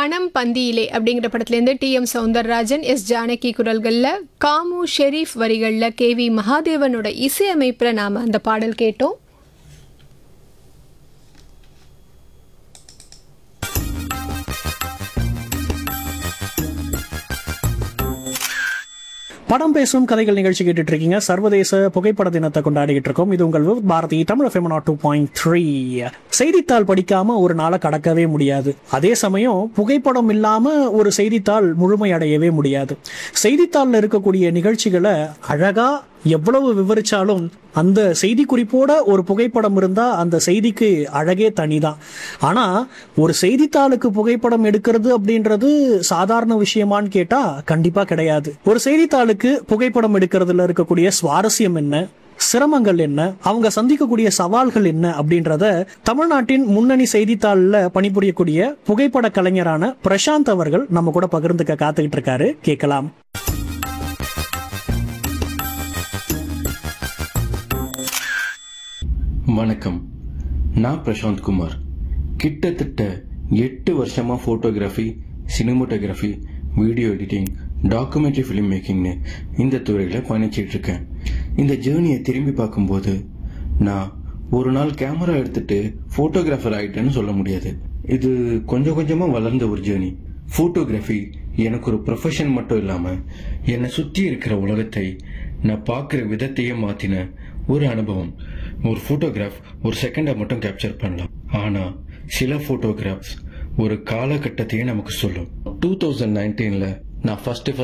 பணம் பந்தியிலே அப்படிங்கிற படத்துலேருந்து T M Soundararajan S Janaki குரல்களில் காமு ஷெரீஃப் வரிகளில் கே வி மகாதேவனோட இசையமைப்பில் நாம் அந்த பாடல் கேட்டோம் படம் பேசும் கதைகள் நிகழ்ச்சி கேட்டுட்டு இருக்கீங்க சர்வதேச புகைப்பட தினத்தை கொண்டாடிட்டு இருக்கோம் இது உங்கள் with Bharathi Tamil FM two point three செய்தித்தாள் படிக்காம ஒரு நாளை கடக்கவே முடியாது அதே சமயம் புகைப்படம் இல்லாம ஒரு செய்தித்தாள் முழுமையடையவே முடியாது செய்தித்தாள்ல இருக்கக்கூடிய நிகழ்ச்சிகளை அழகா எவ்வளவு விவரிச்சாலும் அந்த செய்தி குறிப்போட ஒரு புகைப்படம் இருந்தா அந்த செய்திக்கு அழகே தனிதான் ஆனா ஒரு செய்தித்தாளுக்கு புகைப்படம் எடுக்கிறது அப்படின்றது சாதாரண விஷயமான்னு கேட்டா கண்டிப்பா கிடையாது ஒரு செய்தித்தாளுக்கு புகைப்படம் எடுக்கிறதுல இருக்கக்கூடிய சுவாரஸ்யம் என்ன சிரமங்கள் என்ன அவங்க சந்திக்கக்கூடிய சவால்கள் என்ன அப்படின்றத தமிழ்நாட்டின் முன்னணி செய்தித்தாளில் பணிபுரியக்கூடிய புகைப்பட கலைஞரான பிரசாந்த் அவர்கள் நம்ம கூட பகிர்ந்துக்க காத்துக்கிட்டு இருக்காரு கேட்கலாம் வணக்கம் நான் பிரசாந்த் குமார் கிட்டத்தட்ட எட்டு வருஷமா photography cinematography video editing documentary film மேக்கிங்னு இந்த துறையில் பயணிச்சிட்டு இருக்கேன் இந்த ஜேர்னியை திரும்பி பார்க்கும்போது நான் ஒரு நாள் கேமரா எடுத்துட்டு போட்டோகிராஃபர் ஆயிட்டேன்னு சொல்ல முடியாது இது கொஞ்சம் கொஞ்சமா வளர்ந்த ஒரு ஜேர்னி போட்டோகிராஃபி எனக்கு ஒரு ப்ரொஃபஷன் மட்டும் இல்லாம என்னை சுத்தி இருக்கிற உலகத்தை நான் பார்க்குற விதத்தையே மாத்தின ஒரு அனுபவம் ஒரு போட்டோகிராஃப் ஒரு செகண்டை மட்டும் கேப்சர் பண்ணலாம் ஆனா சில போட்டோகிராஃப்ஸ் ஒரு காலகட்டத்தையே நமக்கு சொல்லும் டூ தௌசண்ட் நைன்டீன்ல நான் ஃபர்ஸ்ட்